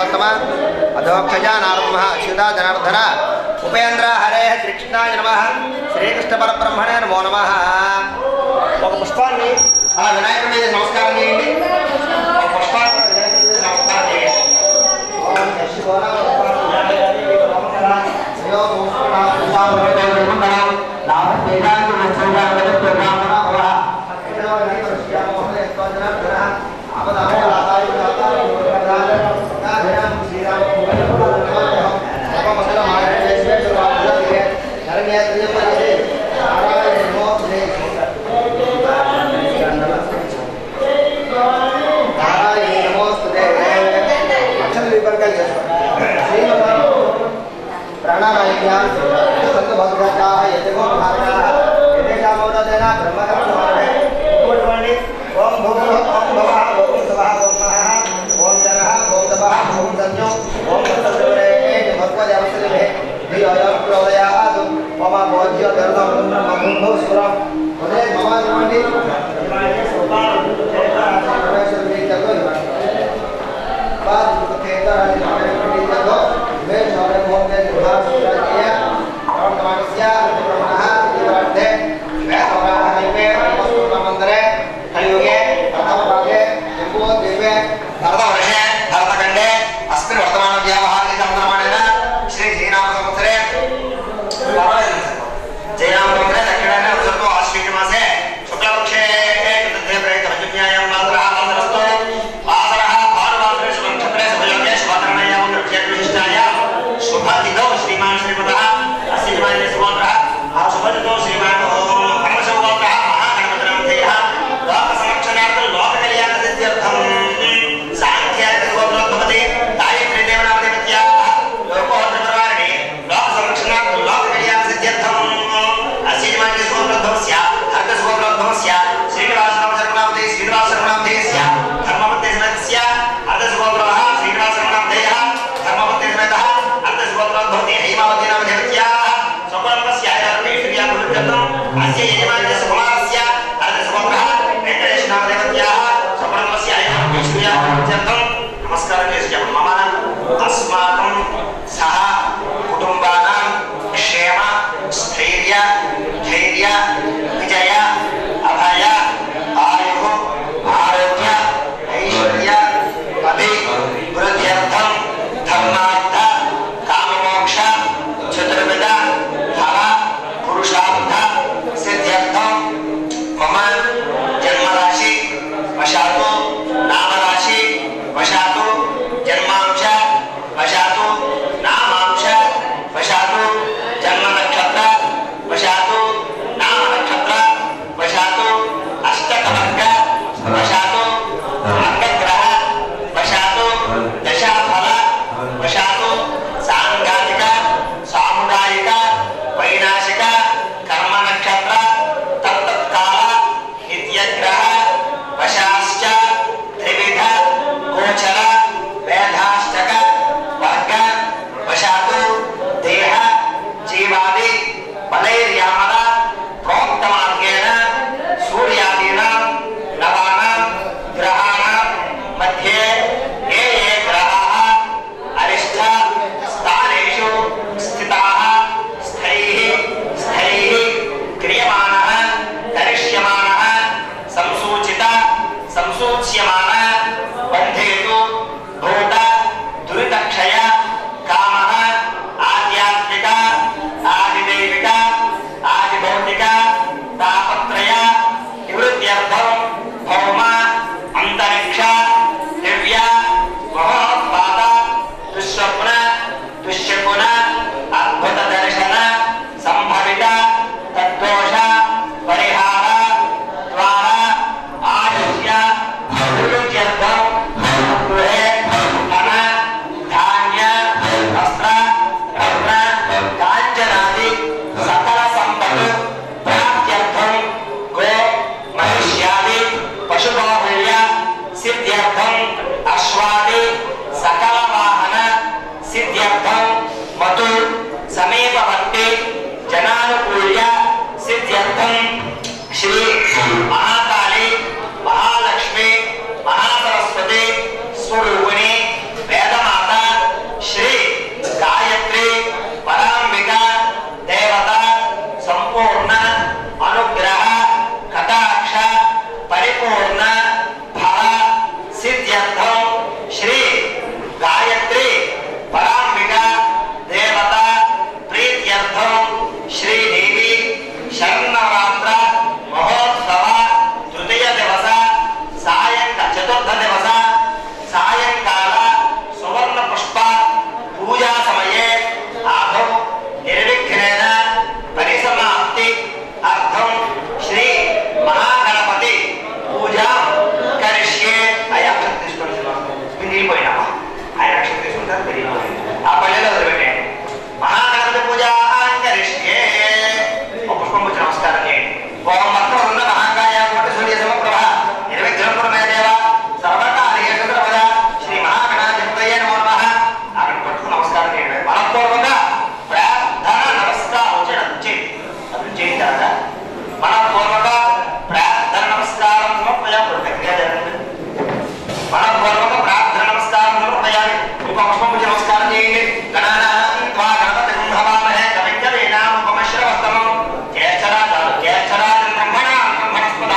उत्तम अधोक्षजा नारदमः अच्युता जनार्दन ఉపేంద్ర హరే శ్రీకృష్ణాయ నమ శ్రీకృష్ణ పరబ్రహ్మణే నమో నమ ఒక పుష్పాన్ని అలా వినాయకుడి మీద నమస్కారం చేయండి ఒక పుష్పాన్ని వినాయకుడి మీద నమస్కారం చేయండి ఓం శివోన ప్రాణారాయణ్యాం సంత భద్రతాః యజగో భారతాః యజేషామోదదేన బ్రహ్మకర్మణే ఇంకోటి ఓం భూః ఓం భవః ఓం సవః ఓం మహః ఓం జనః ఓం తపః ఓం సంజో ఓం తత్సవితురే భగవదేవశ్రీమే ధియోయం ప్రచోదయాత్ మమ బోధ్య ధర్మం బ్రహ్మభూ సురం ఉదయ మమ ఇవ్వండి ఇవ్వండి సోపాన పరమేశ్వర మీ తగ్గో ఇవ్వండి बाद खेतर हमारे पंडित को वे सारे भोग में विवाह पूरा किया और तमास्या ब्रह्मणः दिवार्थे वे हमारा हरिवे वस्तु मंदिरे कलियुगे प्रथम भागे जम्बो दिव्ये भरतवर्षे भरतखण्डे अस्मिन् वर्तमान व्यावहारिक चन्द्रमाणेन श्री श्रीराम संवत्सरे जयराम संवत्सरे दक्षिणायने उत्सर्गो आश्विन मासे शुक्लपक्षे कृतज्ञ प्रयुक्त पंचम्यायां मातरः मातरस्तु मातरः भानुवासरे शुभनक्षत्रे शुभयोगे शुभकर्णयां विशिष्टायां शुभतिथौ श्रीमान् श्रीमतः अस्य जमाने सुमोत्रः आ शुभतिथौ श्रीमान् परमशुभोत्रः महागणपतिनामधेयः लोकसंरक्षणार्थं लोककल्याणसिद्ध्यर्थं साङ्ख्यादिगोत्रो भवति गायत्री देवनामदेवत्याः लोकोत्तरपरिवारिणे लोकसंरक्षणार्थं लोककल्याणसिद्ध्यर्थम् अस्य जमाने सुमोत्रोद्भवस्य अर्धसुमोत्रोद्भवस्य श्रीनिवासनामशरणनामधेय श्रीनिवासशरणनामधेयस्य धर्मपत्यसमेतस्य अर्धसुमोत्रोः श्रीनिवासशरणनामधेयः धर्मपत्यसमेतः अर्धसुमोत्रोः भवति हैमावतीनामधेयत्याः स्वकुलम्बस्य आयुर्वेश्वर्याकुलभ्यन्तम् अस्य यजमानस्य कुमारस्य अर्धसुमोत्रः वेङ्कटेशनामदेवत्याः स्वकुलम्बस्य आयुर्वेश्वर्याकुलभ्यन्तम् नमस्कारं చేసి మమ అస్మాకం సహ కుటుంబానాం క్షేమ స్థైర్య ధైర్య విజయ అభయ ఆయు ఆరోగ్య ఐశ్వర్య అభివృద్ధ్యర్థం ధర్మార్థ కామమోక్ష చతుర్విధ ఫల పురుషార్థ సిద్ధ్యర్థం మమ జన్మరాశి వశాతు నామరాశి వశాతు జన్మాంత పుష్పం నమస్కారం చేయండి గణానాం త్వా గణపతిం హవామహే కవింజలీనాం ఉపమశ్రవస్తమం జ్యేష్ఠరాజ జ్యేష్ఠరాజం బ్రహ్మణాం బ్రహ్మణస్పద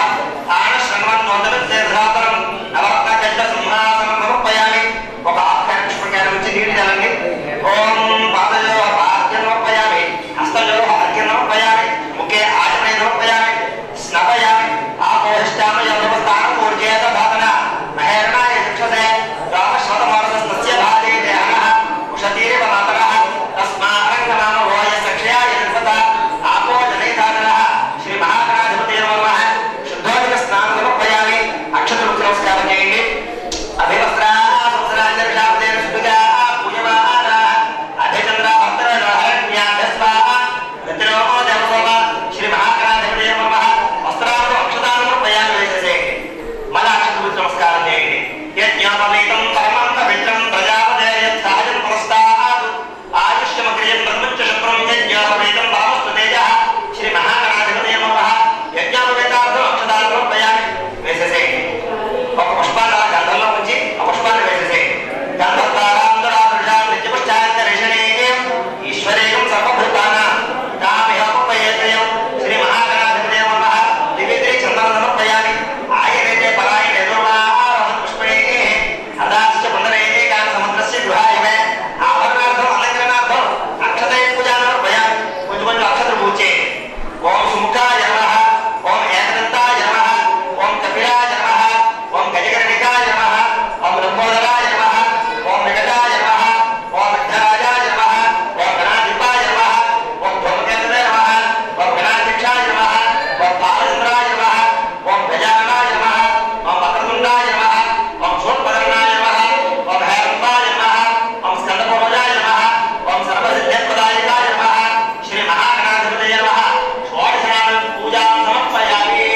ఆనశ్రమన్నోదరత్యేధాతరం నవరత్న గడ్డ సింహాసనం సమర్పయామి ఒక ఆఖ్యాన పుష్పకాయ నుంచి నీటి జలండి ఓం పాదయో ఆర్ఘ్యం సమర్పయామి హస్తయో అర్ఘ్యం సమర్పయామి ముఖే ఆచమయ సమర్పయామి స్నపయామి ఆపోహిష్టామయ వ్యవస్థానం ఊర్జేత భావన మహేరణాయ శిక్షసే రామశ్వతమానసస్య భాతే దేహనః ఉషతీరివ మాతరः తస్మారంగనామ భోయ సక్షయాయ నిర్మత ఆపో జనైతానः శ్రీ మహాగణాధిపతి నమః శుద్ధోదక స్నానం సమర్పయామి అక్షతులకు నమస్కారం చేయండి అభివస్త్రా సంవత్సరాంతరిషాబ్దేన శుద్ధిగా పూజమానా అభిచంద్ర భక్తరణ్యాభ్యస్వా గతిలో దేవసోమ శ్రీ మహాగణాధిపతి నమః వస్త్రాలను అక్షతాలను సమర్పయామి వేసేసేయండి మళ్ళా అక్షతులకు నమస్కారం చేయండి యజ్ఞాపవేతం పరమం పవిత్రం ప్రజాపదేయం సహజం పురస్తాదు ఆయుష్యమగ్రియం బ్రహ్మచ్చ శుభ్రం యజ్ఞాపవేతం భావస్తు తేజ శ్రీ మహాగణాధిపతి నమః యజ్ఞాపవేతార్థం అక్షతాలను సమర్పయామి వేసేసేయండి ఒక పుష్పాన్ని అలా గంధంలో ఉంచి ఆ పుష్పాన్ని వేసేసేయండి గంధత్తారాంతరాదృశాం నిత్యపుష్టాంతరిషణేయం ఈశ్వరేయం సర్వభూతానాం తామిహోపయేతయం శ్రీ మహాగణాధిపతి నమః దివిత్రి చందన సమర్పయామి ఆయనైతే పరాయణ ఎదుర్వాహ పుష్పే అదాశ్చ పునరేతే కాల సముద్రస్య గృహాయమే ఆభరణార్థం అలంకరణార్థం అక్షతే పూజా సమర్పయామి కొంచెం కొంచెం అక్షతలు పూజ చేయండి ఓం సుముఖాయ నమః ఓం ఏకదంతాయ నమః ఓం కపిలాయ నమః ఓం గజగణనికాయ నమః ఓం లంబోదరాయ నమః ఓం విగతాయ నమః ఓం విఘ్నరాజాయ నమః ఓం గణాధిపాయ నమః ఓం ధూమకేతవే నమః ఓం గణాధ్యక్షాయ నమః ఓం బాలచంద్రాయ నమః ఓం గజాననాయ నమః ఓం వక్రతుండాయ నమః ఓం శూర్పదర్ణాయ నమః ఓం హేరంబాయ నమః ఓం స్కందపూర్వజాయ నమః ఓం సర్వసిద్ధిప్రదాయకాయ నమః శ్రీ మహాగణాధిపతయ నమః షోడశనామ పూజాం సమర్పయామి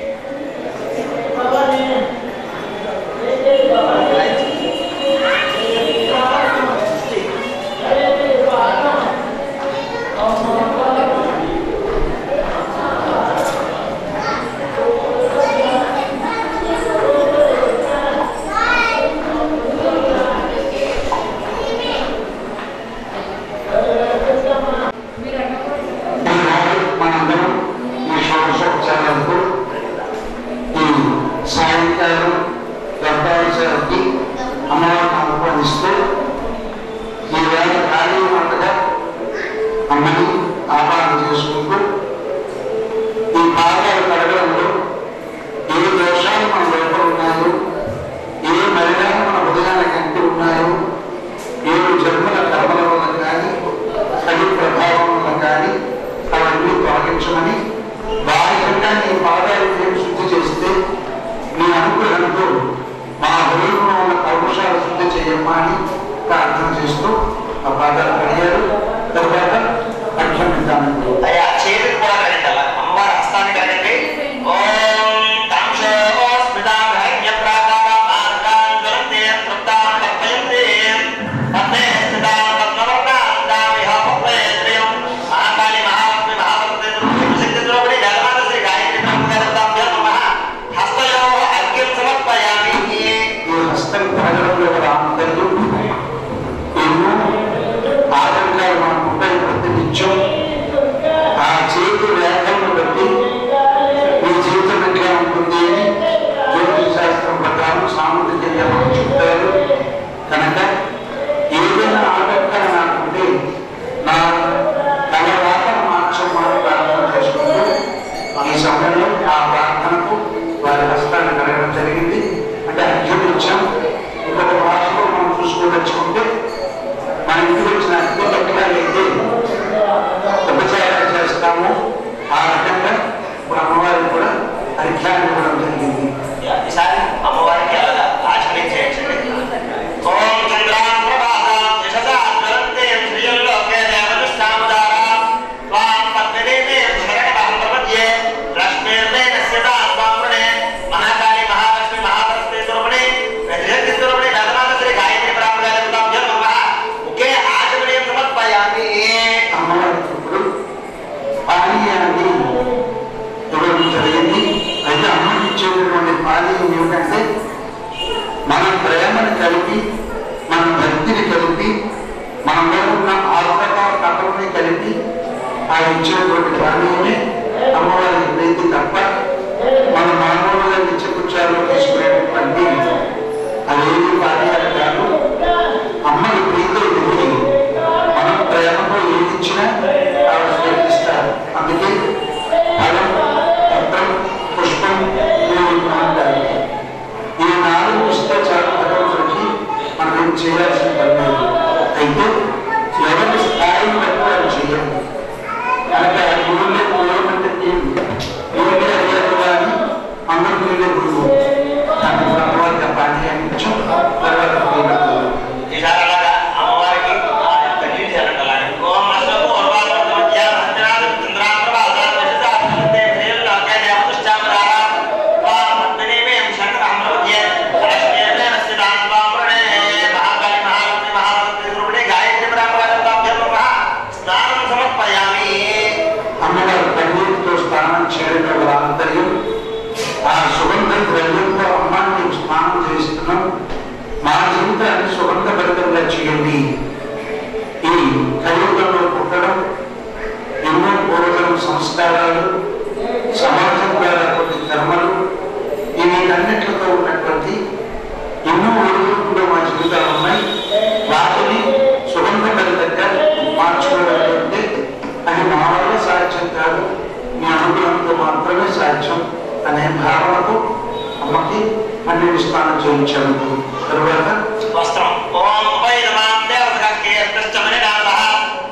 మనందరం ఈ షోడశోపచారాలకు ఈ సాయంకాలం గర్భావసరానికి అమ్మవారిని ఆహ్వానిస్తూ ఈ వేళ ఖాళీ ఉండగా అమ్మని ఆహ్వానం చేసుకుంటూ ఈ పాదాలు కడగడంలో ఏ దోషాలు మన లోపల ఉన్నాయో ఏ మలినాలు మన హృదయానికి అంటూ ఉన్నాయో ఏడు జన్మల కర్మల వల్ల కానీ కలి ప్రభావం వల్ల కానీ అవన్నీ తొలగించమని వారి కంటే నీ పాదాలు మేము శుద్ధి చేస్తే నీ అనుగ్రహంతో మా హృదయంలో ఉన్న కల్మషాలు శుద్ధి చేయమ్మా అని ప్రార్థన చేస్తూ ఆ పాదాలు కడిగారు తర్వాత అక్షమిద్దామని అయ్యా చేతికి కూడా కదండి అలా అమ్మవారి హస్తాన్ని కదండి ఓం తాంశో స్మితాం హైన్య ప్రాకార మార్గాన్ జ్వలంతే తృప్తాం కల్పయంతే పద్మే స్థితాం పద్మవర్ణాం దామిహ పద్మయేత్రియం మహాకాళి మహాలక్ష్మి మహాభక్తి శక్తి ద్రౌపది జగమాత శ్రీ గాయత్రి బ్రహ్మదేవతాభ్యో నమః హస్తయో అర్ఘ్యం సమర్పయామి ఈ హస్తం కడగడంలో గల ఆనందంలో ఎన్నో ఆటంకాలు మనకు ఉంటాయి ప్రతి నిత్యం ఇచ్చినటువంటి పానీయమే అమ్మవారి ప్రీతి తప్ప మన మానవులుగా నిత్యపుచ్చాలు తీసుకునేటువంటి అదేమి పానీయాలు కాదు అమ్మకి ప్రీతి ఎదిగి మనం ప్రేమతో ఏది ఇచ్చినా ఆవిడ స్వీకరిస్తారు అందుకే ఫలం పత్రం పుష్పం పూలు అంటారు ఈ నాలుగు ఇస్తే చాలా భగవంతుడికి మనం ఏం చేయాల్సిన పని లేదు అయితే ఎవరి స్థాయిని బట్టి వారు చేయాలి కనుక గురువులే పూలమంటే గురువులే అయ్యారు కానీ అందరూ గురువులే గురువు దానికి భగవంత పాఠ్యాన్ని ఇచ్చాం తర్వాత పూలతో ఈసారిలాగా అమ్మవారికి ఆ యొక్క నీటి చల్లటలాగా ఓం అశ్వకు ఉర్వాలకు మధ్య అంజనాలు చంద్రాంధ్రవాదాలు విశిష్టార్థంతే శ్రీలోకే దేవతుశ్చామరారా వా పద్మినీమేం శంకరామృత్యే లక్ష్మీర్మేణ స్థితాన్ వామృణే మహాకాళి మహాలక్ష్మి మహాలక్ష్మి రూపిణి గాయత్రి బ్రహ్మగాభ్యం స్నానం సమర్పయామి అమ్మవారి పన్నీటితో స్నానం చేయడం వల్ల ఆంతర్యం ఆ సుగంధ ద్రవ్యంతో అమ్మాన్ని స్నానం చేస్తున్నాం మా జీవితాన్ని సుగంధభరితంగా చేయండి ఈ కలియుగంలో పుట్టడం ఎన్నో పూర్వతరం సంస్కారాలు సమాజం ద్వారా కొన్ని కర్మలు ఈ వీటన్నిటితో ఉన్నటువంటి ఎన్నో ఒడిదుడుకులు మా జీవితాలు ఉన్నాయి వాటిని సుగంధభరితంగా మార్చుకోవాలంటే అది మా వల్ల సాధ్యం కాదు మీ అనుగ్రహంతో మాత్రమే సాధ్యం అనే భావనకు అమ్మకి పన్నెండు స్నానం చేయించాము తరువాత వస్త్రం ఓం ఉపైదమాం దేవతకాఖ్యే అష్టమని నామః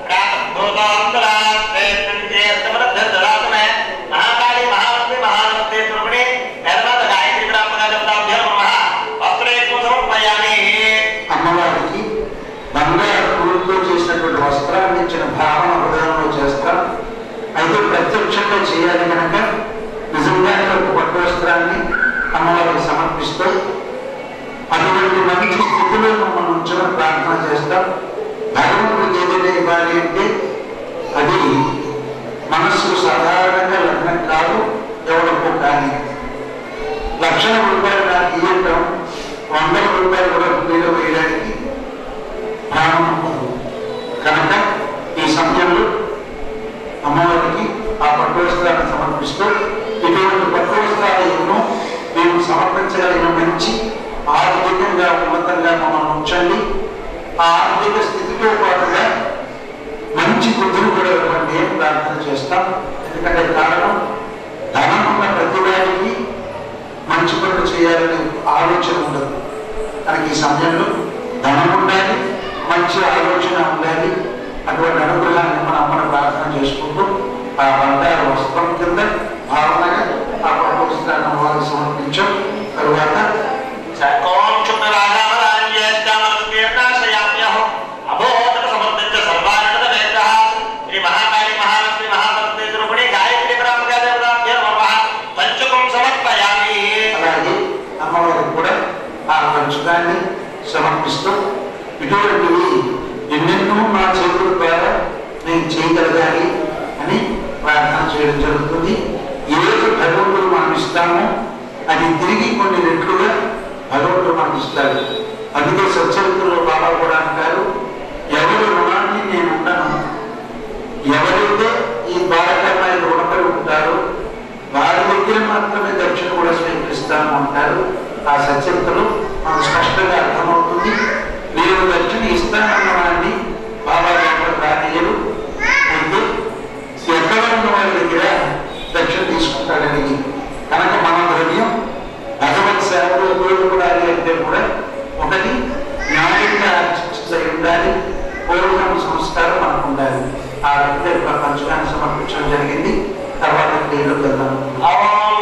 ప్రాతఃభూతాంతరాత్రేత్తంజేస్తమరద్ధరాతమే మహాకాళి మహాలక్ష్మి మహాలక్ష్మి త్రిపుణి నిర్మద గాయత్రి బ్రాహ్మణాదేవతాభ్యో నమః వస్త్రేత్వం సమర్పయామి అమ్మవారికి బంగారు పూలతో చేసినటువంటి వస్త్రాన్ని ఇచ్చిన భావన హృదయంలో చేస్తాం అయితే ప్రత్యక్షంగా చేయాలి కనుక నిజంగానే ఒక పట్టు వస్త్రాన్ని అమ్మవారికి సమర్పిస్తూ అటువంటి మంచి స్థితిలో మనం ఉంచడం ప్రార్థన చేస్తాం భగవంతుడికి ఏదైనా ఇవ్వాలి అంటే అది మనస్సు సాధారణంగా లగ్నం కాదు ఎవరికో కానీ లక్షల రూపాయలు నాకు ఇవ్వటం వందల రూపాయలు కూడా మీరు వేయడానికి ప్రాణం ఉండదు. కనుక ఈ సమయంలో అమ్మవారికి ఆ పట్టు వస్త్రాన్ని సమర్పిస్తూ ఇటువంటి పట్టు వస్త్రాలు ఎన్నో మేము సమర్పించగలిగిన మంచి ఆర్థికంగా ఉన్నతంగా మమ్మల్ని ఉంచండి ఆ ఆర్థిక స్థితితో పాటుగా మంచి బుద్ధిని కూడా ఇవ్వండి అని ప్రార్థన చేస్తాం ఎందుకంటే కారణం ధనం ఉన్న ప్రతి వారికి మంచి పనులు చేయాలనే ఆలోచన ఉండదు కనుక ఈ సమయంలో ధనం ఉండాలి మంచి ఆలోచన ఉండాలి అటువంటి అనుగ్రహాన్ని మన అమ్మను ప్రార్థన చేసుకుంటూ ఆ బంగారు వస్త్రం కింద భావనగా ఆ పట్టు వస్త్రాన్ని వారికి సమర్పించాం తరువాత ఓం క్షుద్రరాజామరాజ్యేష్టామస్మీర్ణాశ్రయామ్యహం అభోదక సమర్థించ సర్వానంద వేదః శ్రీ మహాకాళి మహాలక్ష్మి మహాలక్ష్మి త్రిపుణి గాయత్రి బ్రాహ్మణాదేవతాభ్యో నమః పంచకం సమర్పయామి అలాగే అమ్మవారికి కూడా ఆ పంచకాన్ని సమర్పిస్తూ ఇటువంటివి ఎన్నెన్నో నా చేతుల ద్వారా నేను చేయగలగాలి అని ప్రార్థన చేయడం జరుగుతుంది ఏది భగవంతుడు మనం ఇస్తామో అది తిరిగి కొన్ని రెట్లుగా భగవంతుడు మనకి ఇస్తాడు అందుకే సచ్చరిత్రలో బాబా కూడా అంటారు ఎవరి రుణాన్ని నేను ఉండను ఎవరైతే ఈ ద్వారకమాయి రుణపడి ఉంటారో వారి దగ్గర మాత్రమే దక్షిణ కూడా స్వీకరిస్తాము అంటారు ఆ సత్యతలు మనకు స్పష్టంగా అర్థమవుతుంది నేను దక్షిణ ఇస్తానన్న వాడిని బాబా ఎవరు రానియరు అయితే ఎక్కడ ఉన్న వారి దగ్గర దక్షిణ తీసుకుంటాడని కనుక మన ద్రవ్యం భగవత్ సేవలో ఉపయోగపడాలి అంటే కూడా ఒకటి న్యాయంగా ఆర్జించై ఉండాలి పూర్వకర్మ సంస్కారం మనకు ఉండాలి ఆ రకంగా పంచకాన్ని సమర్పించడం జరిగింది తర్వాత క్రియలు వెళ్దాం ఓం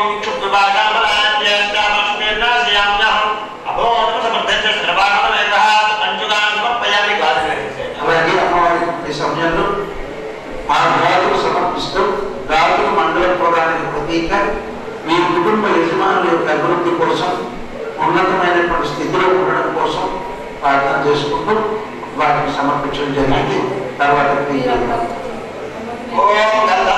క్షుద్రరాజామరాజ్యేష్టామస్మీర్ణాశ్రయామ్యహం అభోదక సమర్థించ సర్వానంద వేదః పంచకాన్ని సమర్పయామి గాయత్రి అలాగే అమ్మవారికి ఈ సమయంలో ఆ గాజులు సమర్పిస్తూ గాజులు మండలం ప్రధానికి ప్రతీక మీ కుటుంబ యజమానుల యొక్క అభివృద్ధి కోసం ఉన్నతమైనటువంటి స్థితిలో ఉండడం కోసం ప్రార్థన చేసుకుంటూ వాటిని సమర్పించడం జరిగింది తర్వాత క్రియలు ఓం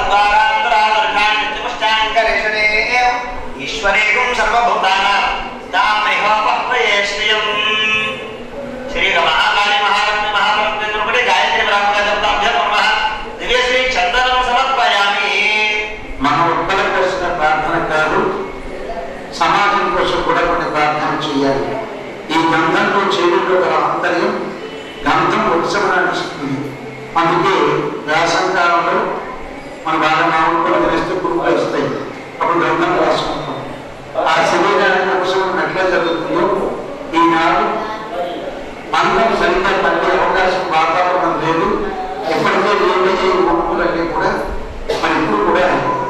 గంధద్వారాంతరాదర్శాంకరేషణే ఈశ్వరేకం సర్వభూతానాం తామేహ పహ్వయే శ్రియం శ్రీ మహాకాళి మహాలక్ష్మి మహాలక్ష్మి త్రిపుడి గాయత్రి బ్రాహ్మణ దేవతాభ్యో నమః దివ్య శ్రీ చందనం సమర్ప అందుకే వేసంకాలంలో మన బాగా మామూలు తెలిస్తే పురుగులు వస్తాయి అప్పుడు గంధం రాసుకుంటాం ఆ శరీరానికి అవసరం ఎట్లా జరుగుతుందో ఈనాడు మనం సరిగ్గా పండే అవకాశం వాతావరణం లేదు ఎప్పటికే లేని ఉప్పులన్నీ కూడా మరి ఇప్పుడు కూడా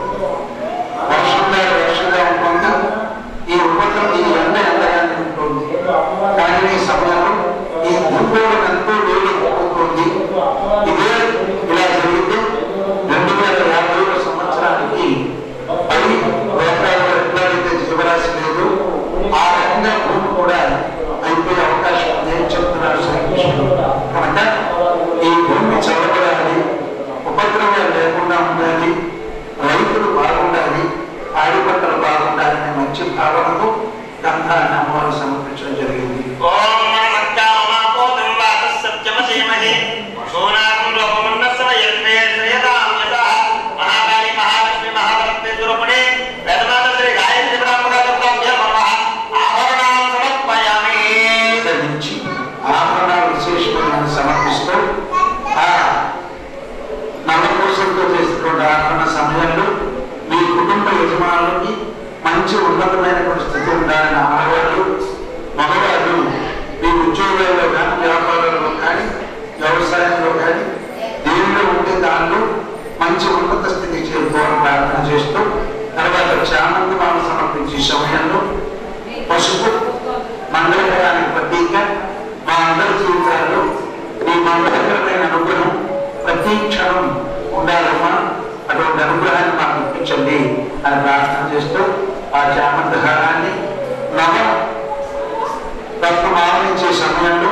వర్షంగా వర్షంగా ఉంటుంది ఈ ఉపద్రవం ఈ ఎండ ఎండగానే ఉంటుంది కానీ ఈ సమయంలో ఈ భూగోళం ఎంతో వేడిపోతుంది ఇదే ఇలా జరిగితే రెండు వేల యాభై సంవత్సరానికి పది లోకాల్లో ఎట్లాగైతే జీవరాశి లేదు ఆ రకంగా భూమి కూడా అయిపోయే అవకాశం ఉంది అని చెప్తున్నారు శ్రీకృష్ణుడు కనుక ఈ భూమి చల్లబడాలి ఉపద్రవాలు లేకుండా ఉండాలి రైతులు బాగుండాలి ఆడి పంటలు బాగుండాలనే మంచి భావనతో గంధాన్ని అమ్మవారు సమర్పించడం జరిగింది ఓం నమఃకామాపోతం వాతః సత్యమసీమహి సోనాకం లోకమున్నస్సవ యజ్ఞే శ్రేయతాం యథా మహాకాళి మహాలక్ష్మి మహాభక్తి స్వరూపిణి వేదమాత శ్రీ గాయత్రి బ్రహ్మగాత్రాభ్య నమః ఆభరణాం సమర్పయామి నుంచి ఆభరణాలు విశేషమైన సమర్పిస్తూ ఆ నవకోశంతో చేస్తున్న ఆభరణ సమయంలో మీ కుటుంబ యజమానులకి మంచి ఉన్నతమైనటువంటి స్థితి ఉండాలని ఆడవాళ్ళు మగవాళ్ళు మీ ఉద్యోగాల్లో కానీ వ్యాపారాల్లో కానీ వ్యవసాయంలో కానీ దేనిలో ఉంటే దానిలో మంచి ఉన్నత స్థితి చేరుకోవాలని ప్రార్థన చేస్తూ తర్వాత చామంతి మాల సమర్పించే సమయంలో పసుపు మంగళకరానికి ప్రతీక మా అందరి జీవితాల్లో నీ మంగళకరమైన అనుగ్రహం ప్రతి క్షణం ఉండాలమ్మా అటువంటి అనుగ్రహాన్ని మాకు ఇప్పించండి అని ప్రార్థన చేస్తూ ఆ చామంతహారాన్ని నవ రత్నం ఆవరించే సమయంలో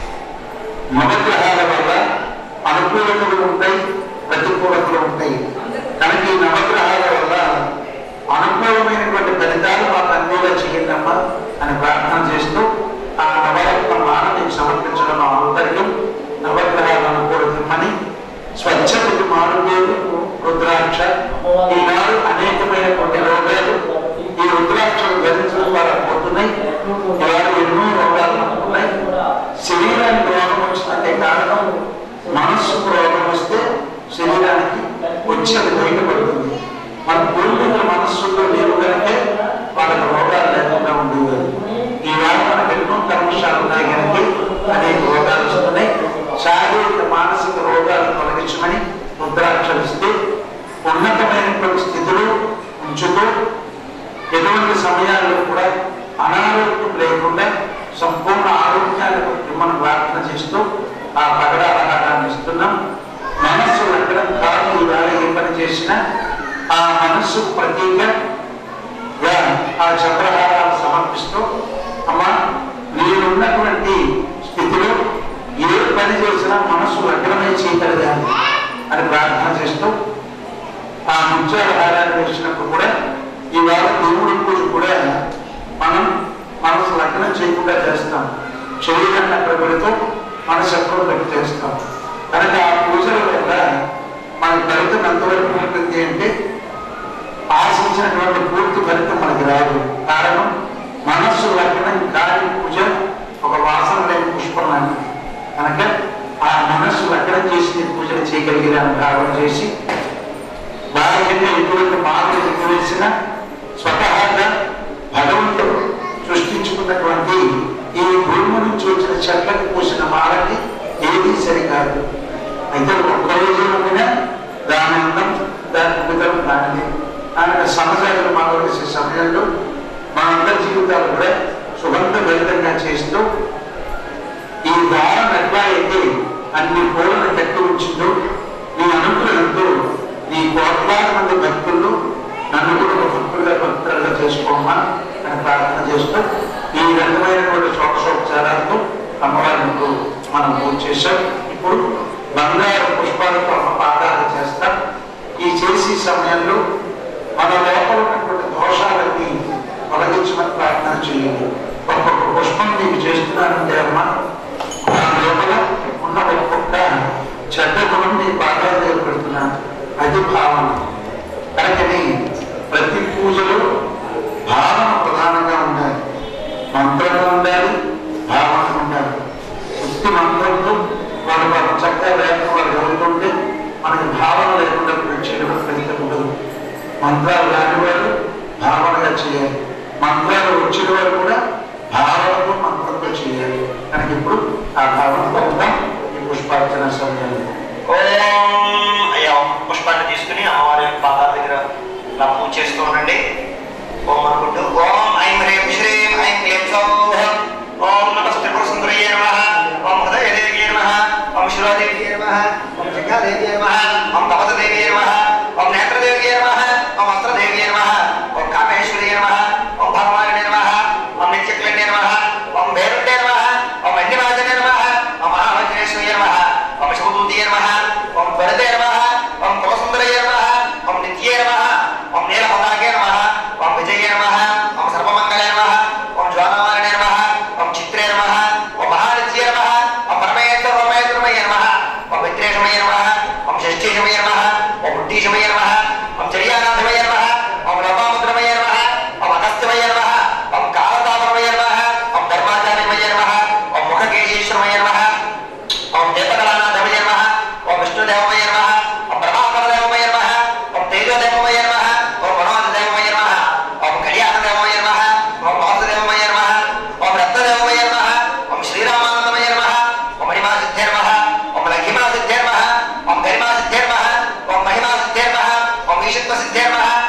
నవగ్రహాల వల్ల అనుకూలతలు ఉంటాయి ప్రతికూలతలు ఉంటాయి కనుక ఈ నవగ్రహాల వల్ల అనుకూలమైనటువంటి ఫలితాలు మాకు అందేలా చేయండమ్మా అని ప్రార్థన చేస్తూ ఆ నవరత్న మానని సమర్పించడం ఆంతర్యం నవగ్రహాల అనుకూలతమని స్వచ్ఛతకు మారువేలు రుద్రాక్ష ఈనాడు అనేకమైనటువంటి రోగాలు ఈ రుద్రాక్షలు ధరించడం ద్వారా పోతున్నాయి ఇవాళ ఎన్నో రోగాలు మనకున్నాయి శరీరానికి రోగం వచ్చిందంటే కారణం మనస్సుకు రోగం వస్తే శరీరానికి వచ్చి అది బయటపడుతుంది మన పూర్వీకుల మనస్సులో లేవు కనుకే వాళ్ళకి రోగాలు లేకుండా ఉండేవారు ఈవేళ మనకు ఎన్నో కర్మశాలు ఉన్నాయి కనుక అనేక రోగాలు వస్తున్నాయి శారీరక మానసిక రోగాలను తొలగించమని రుద్రాక్షలు ఇస్తే ఉన్నతమైనటువంటి స్థితిలో ఉంచుతూ ఎటువంటి సమయాల్లో కూడా అనారోగ్యం లేకుండా సంపూర్ణ ఆరోగ్యాన్ని మనం ప్రార్థన చేస్తూ ఆ పగడ ఆహారాన్ని ఇస్తున్నాం మనస్సు ఎక్కడ కాదు ఈవేళ ఏ పని చేసినా ఆ మనస్సు ప్రతీక ఆ చంద్రహారాలు సమర్పిస్తూ అమ్మా నేనున్నటువంటి స్థితిలో ఏ పని చేసినా మనస్సు లగ్నమై చేయగలిగాను అని ప్రార్థన చేస్తూ ఆ ముత్యాలహారాన్ని వేసినప్పుడు కూడా ఈవేళ దేవుడి పూజ కూడా మనం మనసు లగ్నం చేయకుండా చేస్తాం శరీరాన్ని అక్కడ పెడుతూ మనసు ఎక్కడో పెట్టి చేస్తాం కనుక ఆ పూజల వల్ల మన ఫలితం ఎంతవరకు ఉంటుంది అంటే ఆశించినటువంటి పూర్తి ఫలితం మనకి రాదు కారణం మనస్సు లగ్నం కాని పూజ ఒక వాసన లేని పుష్పం లాంటిది కనుక ఆ మనస్సు లగ్నం చేసి నేను పూజలు చేయగలిగిన భావన చేసి బాహ్యంగా ఎటువంటి మార్పులు వేసిన స్వతహాగా భగవంతుడు సృష్టించుకున్నటువంటి ఈ భూమి నుంచి వచ్చిన చెట్లకు పూసిన మాలకి ఏది సరికాదు అయితే ఒక్క రోజు ఉండినా దాని అందం దాని అద్భుతం దానిది ఆయన సమస్యలు మాట్లాడే సమయంలో మనందరి జీవితాలు కూడా సుగంధ భరితంగా చేస్తూ ఈ దారం ఎట్లా అయితే అన్ని పూలను కట్టి ఉంచిందో నీ అనుగ్రహంతో నీ కోట్లాది మంది భక్తులు నన్ను కూడా ఒక భక్తులుగా భక్తులుగా చేసుకోమా అని ప్రార్థన చేస్తూ ఈ రకమైనటువంటి షోక్షోపచారాలతో అమ్మవారికి మనం పూజ చేశాం ఇప్పుడు బంగారు పుష్పాలతో అమ్మ పాదాలు చేస్తాం ఈ చేసే సమయంలో మన లోపల ఉన్నటువంటి దోషాలన్నీ తొలగించమని ప్రార్థన చేయాలి ఒక్కొక్క పుష్పం నీకు చేస్తున్నానంటే అమ్మ నా లోపల ఉన్న ఒక్కొక్క చెడ్డ గుణం నీ పాదాలు దగ్గర పెడుతున్నాను అది భావన కనుకని ప్రతి పూజలో భావన ప్రధానంగా ఉండాలి మంత్రం ఉండాలి భావన ఉండాలి ఉత్తి మంత్రంతో వాళ్ళు వాళ్ళు చక్కగా లేకపోతే వాళ్ళు మంత్రాలు రాని వారు భావనగా చేయాలి మంత్రాలు వచ్చిన వారు కూడా భావనతో మంత్రంతో చేయాలి కనుక ఇప్పుడు ఆ భావనతో ఉంటాం ఈ పుష్పార్చన సమయంలో ఓం అయ్యా పుష్పాన్ని తీసుకుని అమ్మవారి యొక్క పాదాల దగ్గర ఇలా పూజ చేస్తూ ఉండండి ఓం అనుకుంటూ ఓం ఐం హ్రీం శ్రీం ఐం క్లీం సౌః ఓం నమస్తే సుందరయ్య నమః ఓం హృదయదేవి నమః ఓం శిరోదేవి నమః ఓం జగ్గాదేవి నమః ఓం తపసదేవి నమః ఓం నేత్రదేవి నమః ఓం వస్త్రదేవి నమః ఓం కామేశ్వరి నమః ఓం భగవాని నమః ఓం నిత్యక్లిన్య నమః ఓం భైరుణ్య నమః ఓం అన్యవాజన నమః ఓం మహావజ్రేశ్వరి నమః ఓం శివదూతయ నమః ఓం త్వరదే నమః ఓం కులసుందరయ నమః ఓం నిత్యే నమః ఓం నీలపతాకే నమః ఓం విజయ నమః ఓం సర్వమంగళే నమః ఓం జ్వాలమాలినే నమః ఓం చిత్రే నమః ఓం మహానిత్యే నమః ఓం పరమేశ్వర పరమేశ్వరమయ నమః ఓం విత్రేషమయ నమః ఓం షష్ఠీషమయ నమః ఓం బుద్ధీషమయ నమః ఓం చర్యానాథమయ నమః ఓం లోపాముద్రమయ నమః ఓం అగస్త్యమయ నమః ఓం కాలతాపరమయ నమః ఓం ధర్మాచార్యమయ నమః ఓం ముఖకేశీశ్వరమయ నమః ఓం దేవకళానాథమయ నమః ఓం విష్ణుదేవమయ నమః ఓం ప్రభాకరదేవమయ నమః ఓం తేజోదేవమయ నమః ఓం మనోజదేవమయ నమః ఓం కళ్యాణదేవమయ నమః ఓం వాసుదేవమయ నమః ఓం రత్నదేవమయ నమః ఓం శ్రీరామానందమయ నమః ఓం మణిమాసిద్ధే నమః ఓం లఘిమాసిద్ధే నమః ఓం గరిమాసిద్ధే నమః ఓం మహిమాసిద్ధే నమః ఓం ఈశత్వసిద్ధే నమః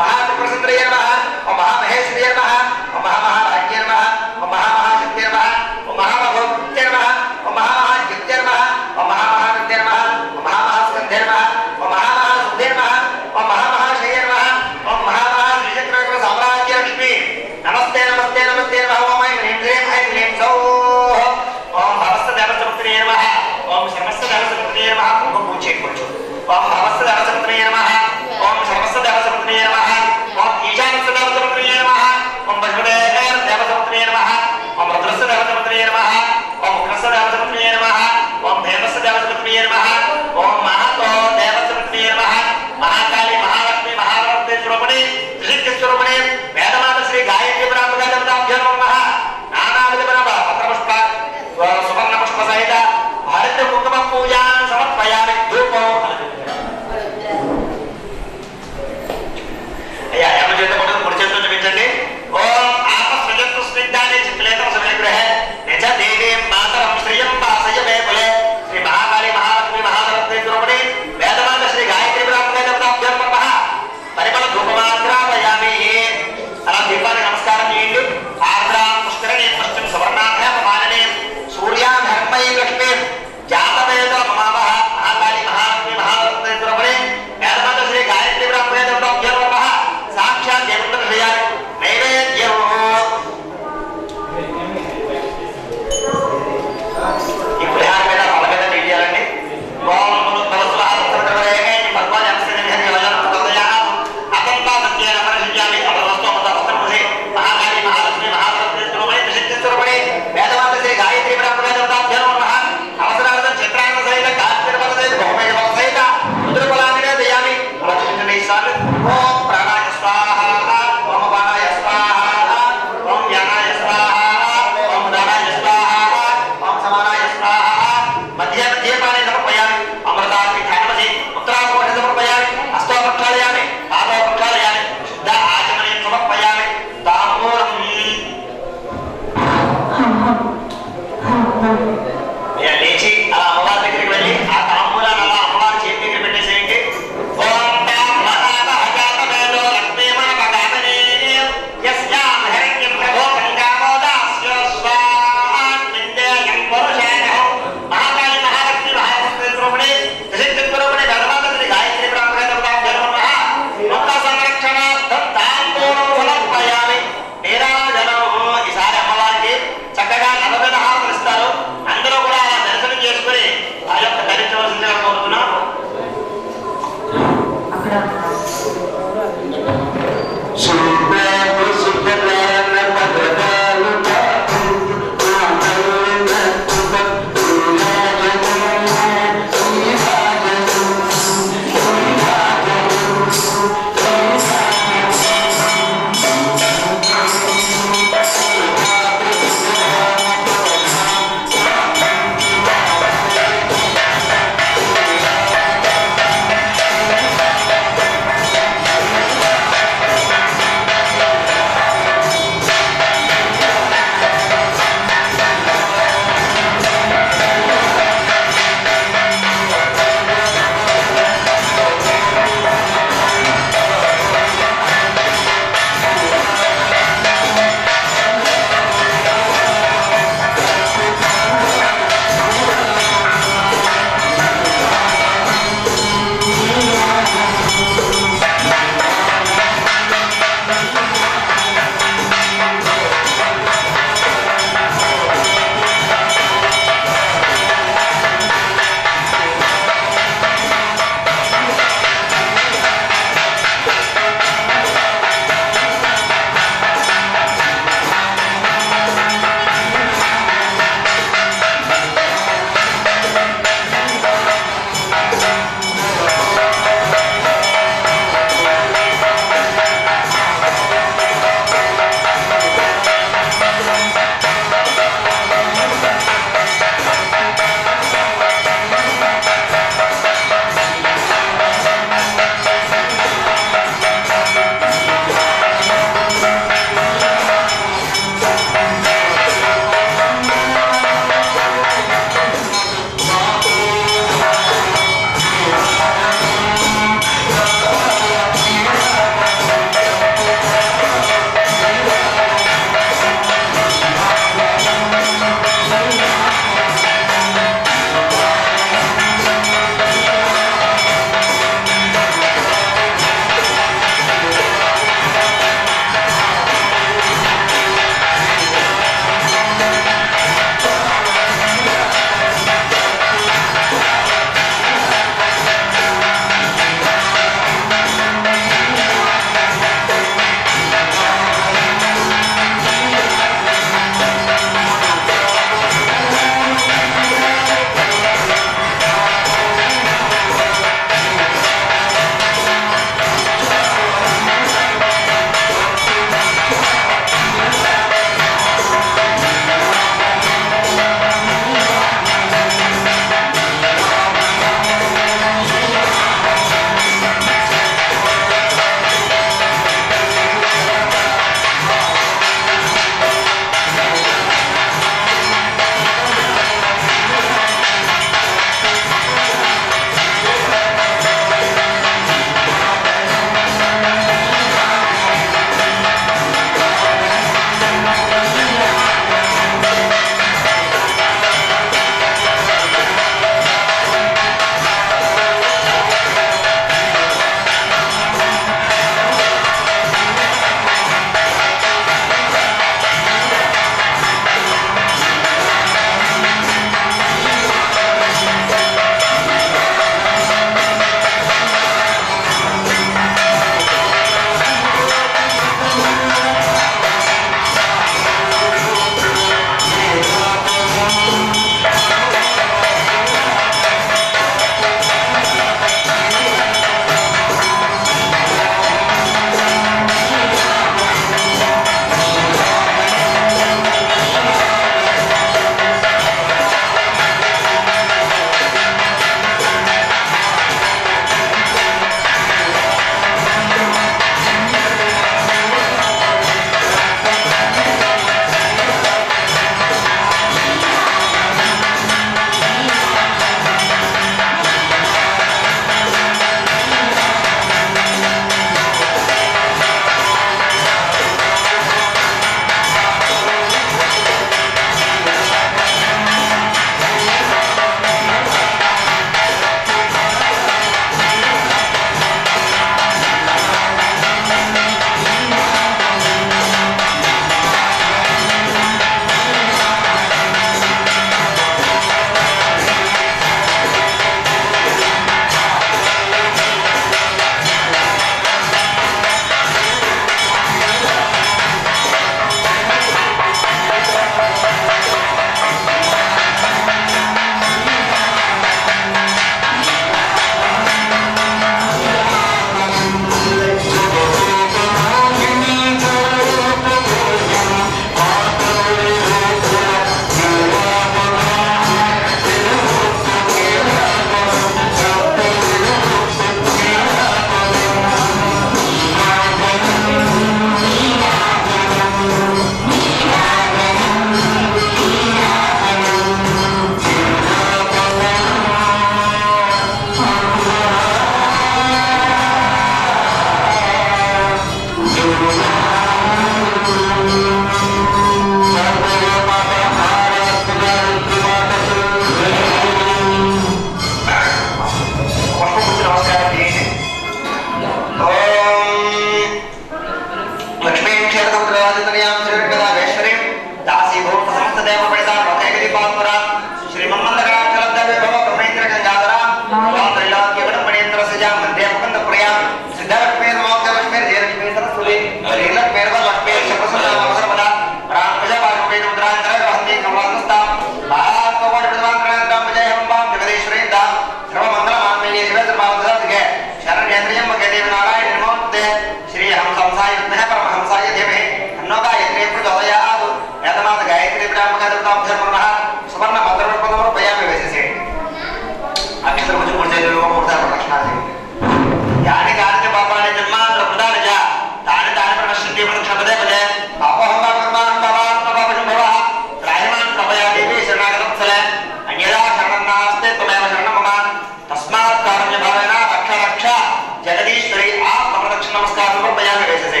అక్షరం కొంచెం మూడు చేతులు మూడు సార్లు ప్రదక్షిణాలు చేయండి యాని కాని పాపాన్ని జన్మాంతర ప్రధాన చ తాని తాని ప్రదర్శించి ప్రదక్షిణ పదే పదే పాపోహం కర్మాన్ భవాన్ పాపం భవ త్రాయమాన్ కృపయా దేవి శరణాగతం ఫల అన్యదా శరణం నాస్తే త్వమేవ శరణం మమ తస్మాత్ కారుణ్య భావేన రక్ష రక్ష జగదీశ్వరి ఆత్మ ప్రదక్షిణ నమస్కారం సమర్పయామి వేసేసే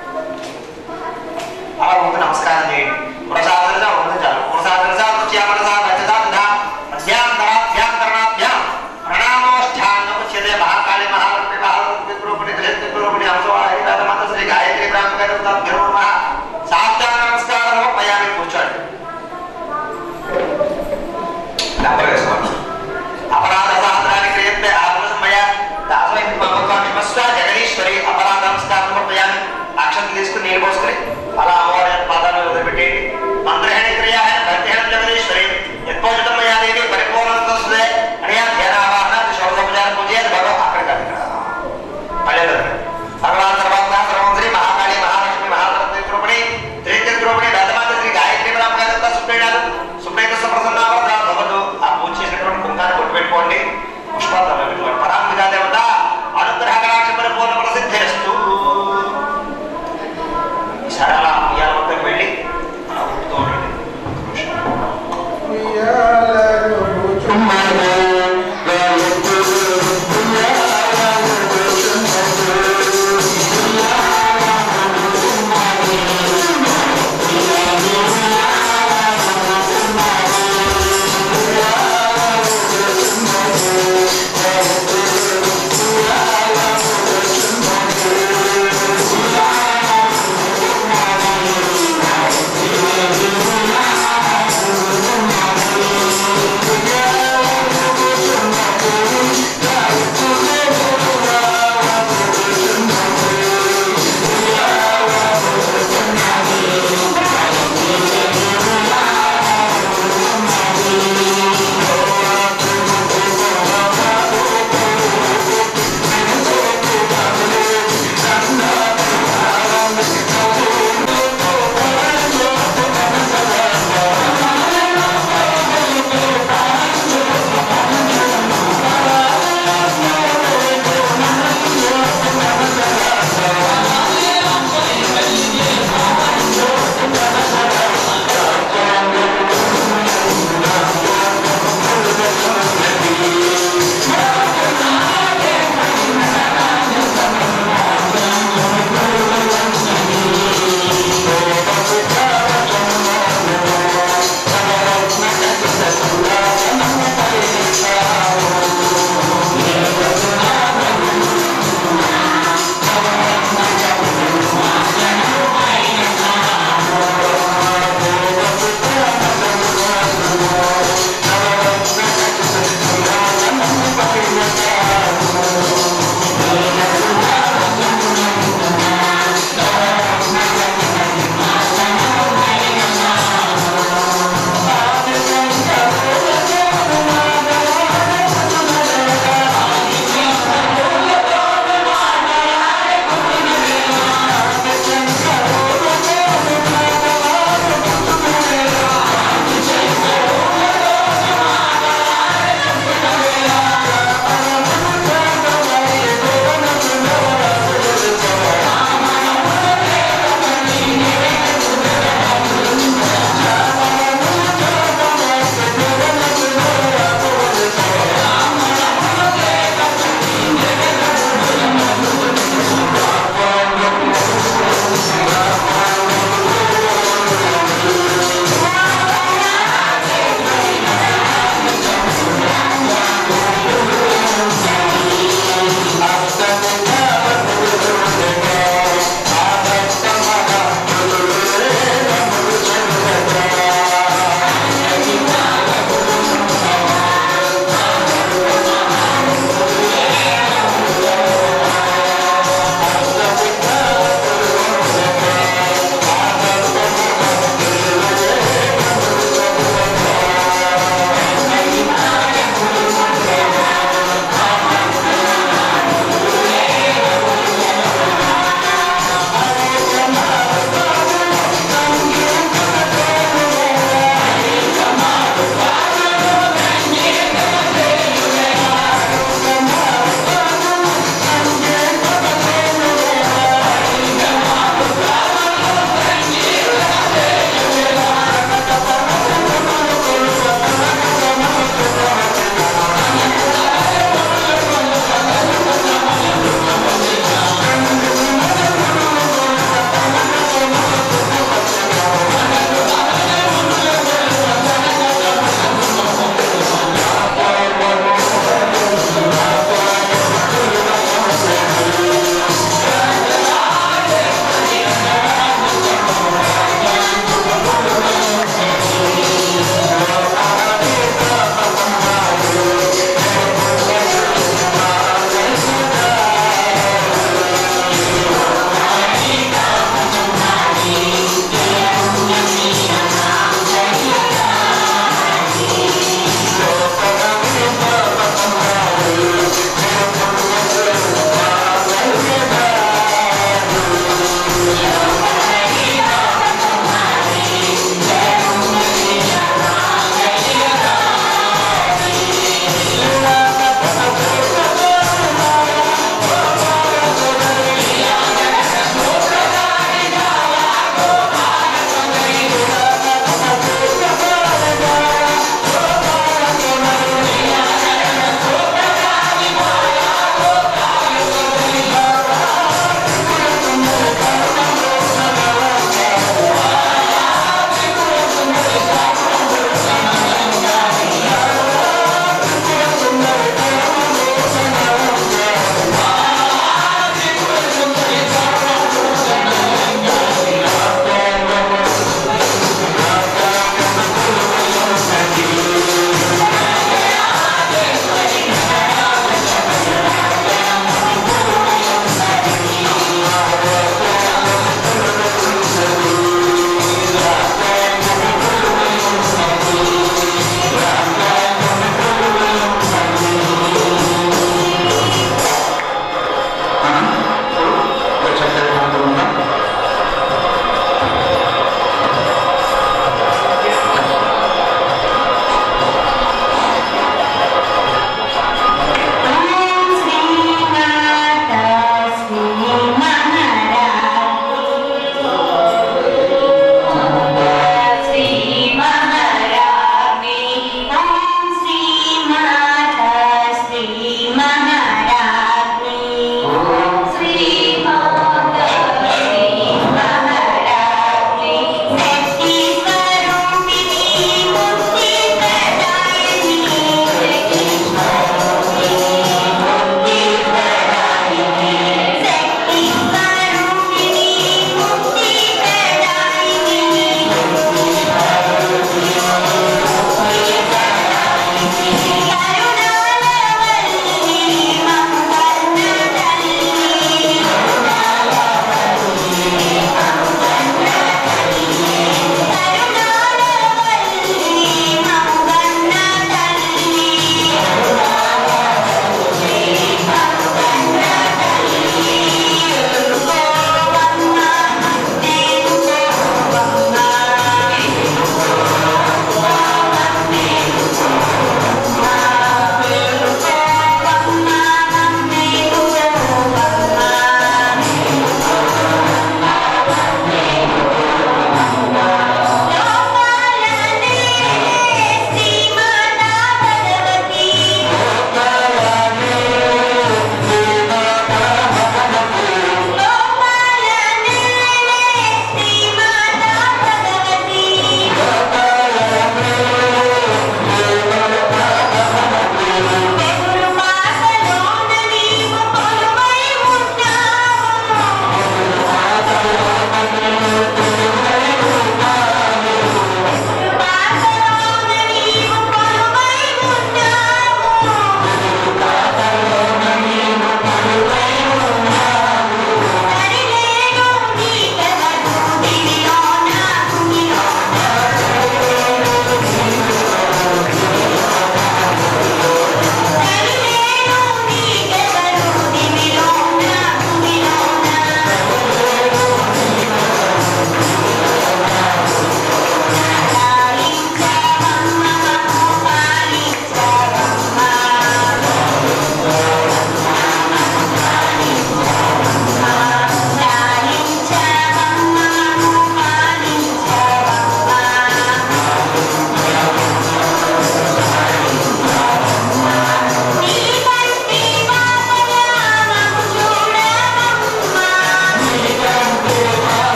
అలా ముందు నమస్కారం చేయండి పురసాదరస ముందు చాలు పురసాదరస నృత్యామరస రజత తథా మధ్యాంతరాభ్యాంతరణాభ్యాం ప్రణామోష్ఠానముచ్యతే మహాకాళి మహాలక్ష్మి మహాలక్ష్మి రూపిణి త్రిశక్తి రూపిణి అంశవాహి వేదమాత శ్రీ గాయత్రి బ్రాహ్మణ సాష్టాంగ నమస్కారం సమర్పయామి కూర్చోండి నంబర్ వేసుకోండి అపరాధ సాధనాన్ని క్రియతే ఆత్మసమయ దాసమైంది మమత్వాక్షమస్వ జగదీశ్వరి అపరాధ నమస్కారం సమర్పయామి అక్షరం తీసుకుని నీళ్ళు పోసుకుని అలా అమ్మవారి పాదాలు వదిలిపెట్టేయండి మంత్రహేణ క్రియ ప్రత్యేకం జగదీశ్వరి యత్పోజితం మయాదేవి పరిపూర్ణత వస్తుంది అని ధ్యానావాహన శౌర్యోపచార పూజ భగవ అక్కడ కాదు ఇక్కడ పల్లెలు తర్వాత తర్వాత సర్వంశ్రీ మహాకాళి మహాలక్ష్మి మహాసరస్వతి రూపిణి త్రిత్య రూపిణి వేదమాత శ్రీ గాయత్రి బ్రహ్మగారు సుప్రీణాలు సుప్రీత సుప్రసన్నావత భవతు ఆ పూజ చేసినటువంటి కుంకాన్ని కొట్టు పెట్టుకోండి పుష్పాలు పెట్టుకోండి పరాంబికా దేవత అనుగ్రహ కటాక్ష పరిపూర్ణ ప్రసిద్ధిరస్తు ఈసారి అలా ఉయ్యాల వద్దకు వెళ్ళి అలా ఊపుతూ ఉండండి Yeah.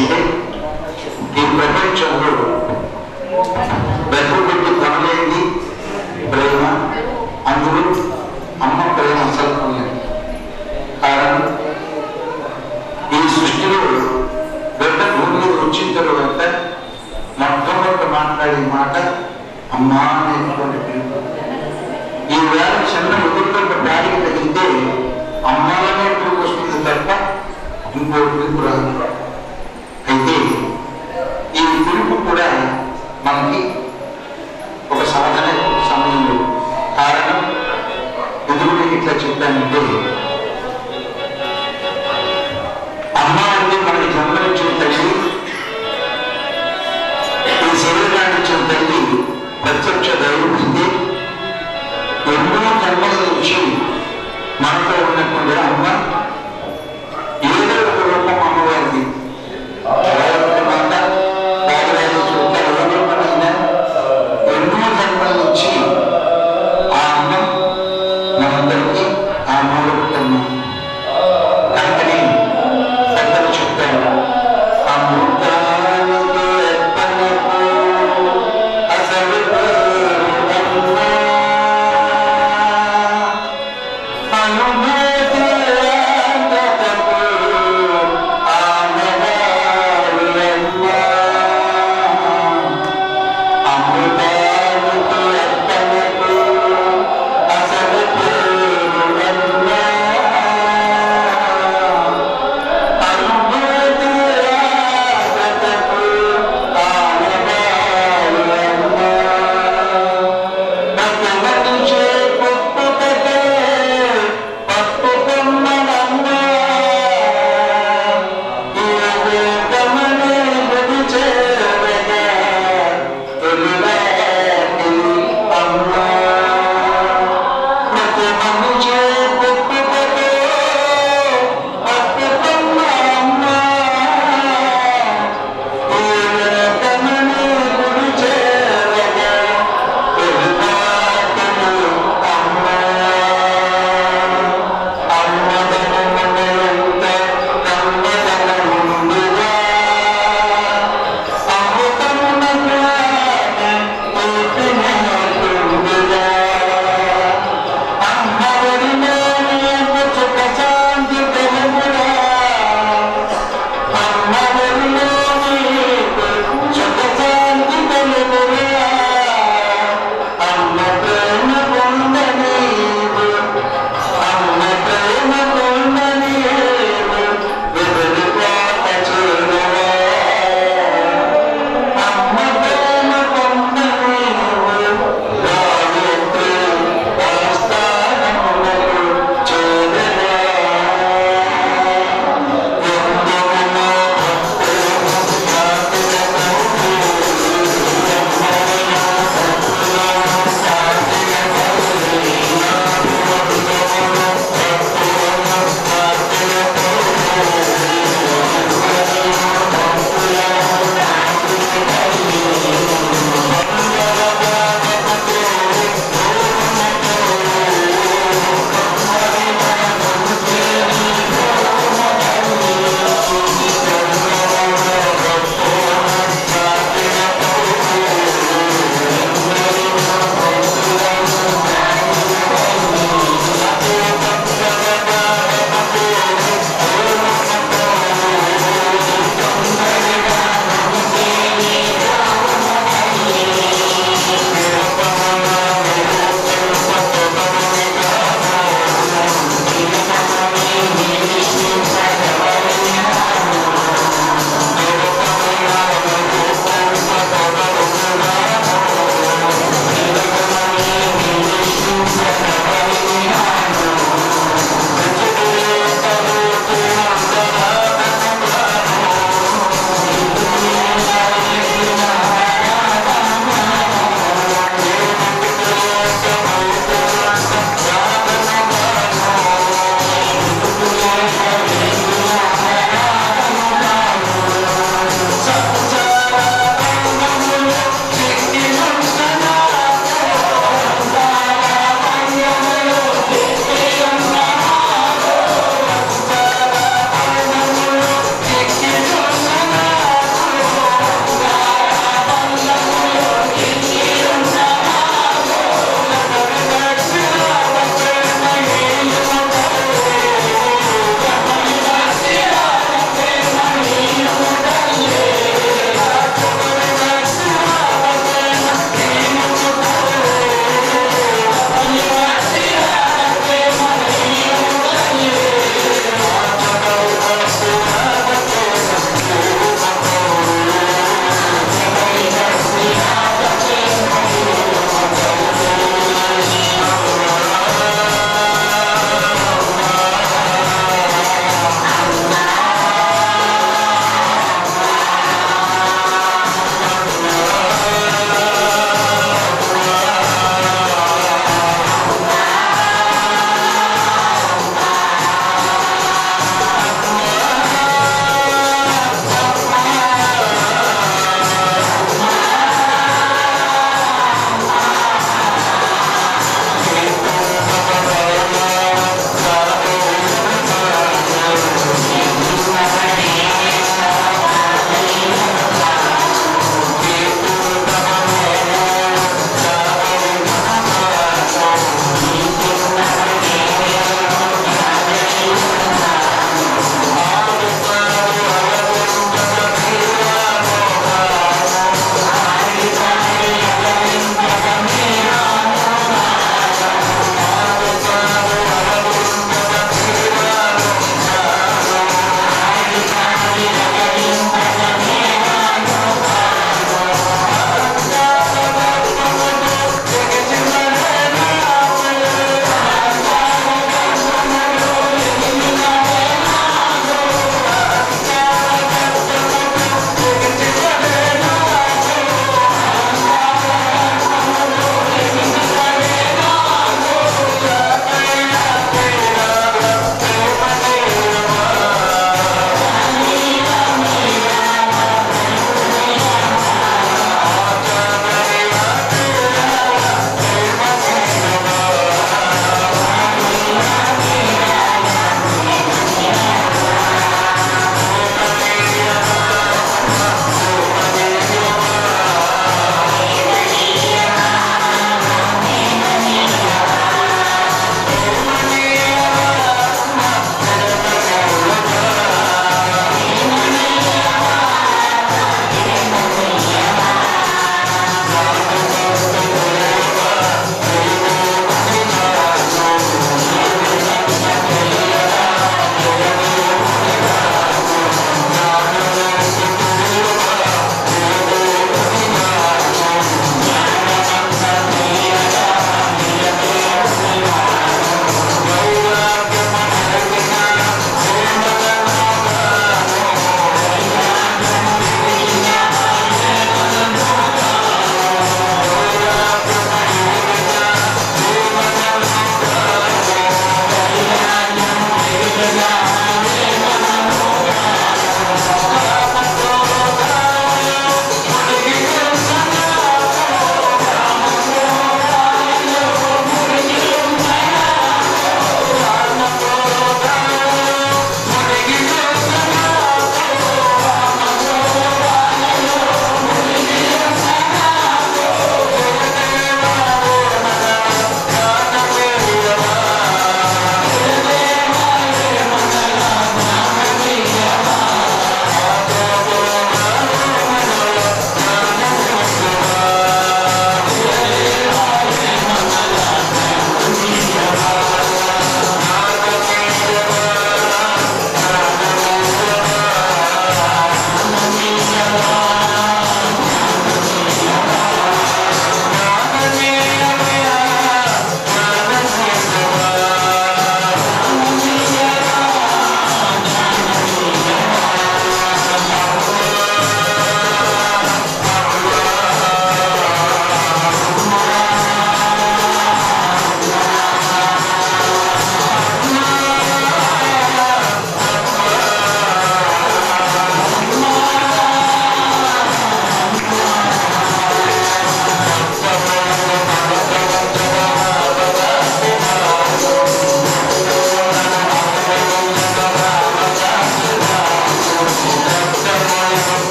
అంటే ఈ ప్రపంచంలో వెతుకుబెట్టి కొనలేని ప్రేమ అందులో అమ్మ ప్రేమ అసలు లేదు కారణం ఈ సృష్టిలో బిడ్డ భూమి మీద వచ్చిన తర్వాత మొట్టమొదటి మాట్లాడే మాట అమ్మా అనేటువంటి పిలుపు ఈ వేళ చిన్న ఎదుర్కొంటే డాడీకి తగిలితే అమ్మాలనే పిలుపు వస్తుంది తప్ప ఇంకో పిలుపు రాదు అయితే ఈ పిలుపు కూడా మనకి ఒక సాధన సమయంలో కారణం ఎదురు ఇట్లా చెప్పానంటే అమ్మ అంటే మనకి జన్మనిచ్చిన తల్లి ఈ శరీరాన్ని ఇచ్చిన తల్లి ప్రత్యక్ష దైవం అయితే ఎన్నో జన్మల నుంచి మనతో ఉన్న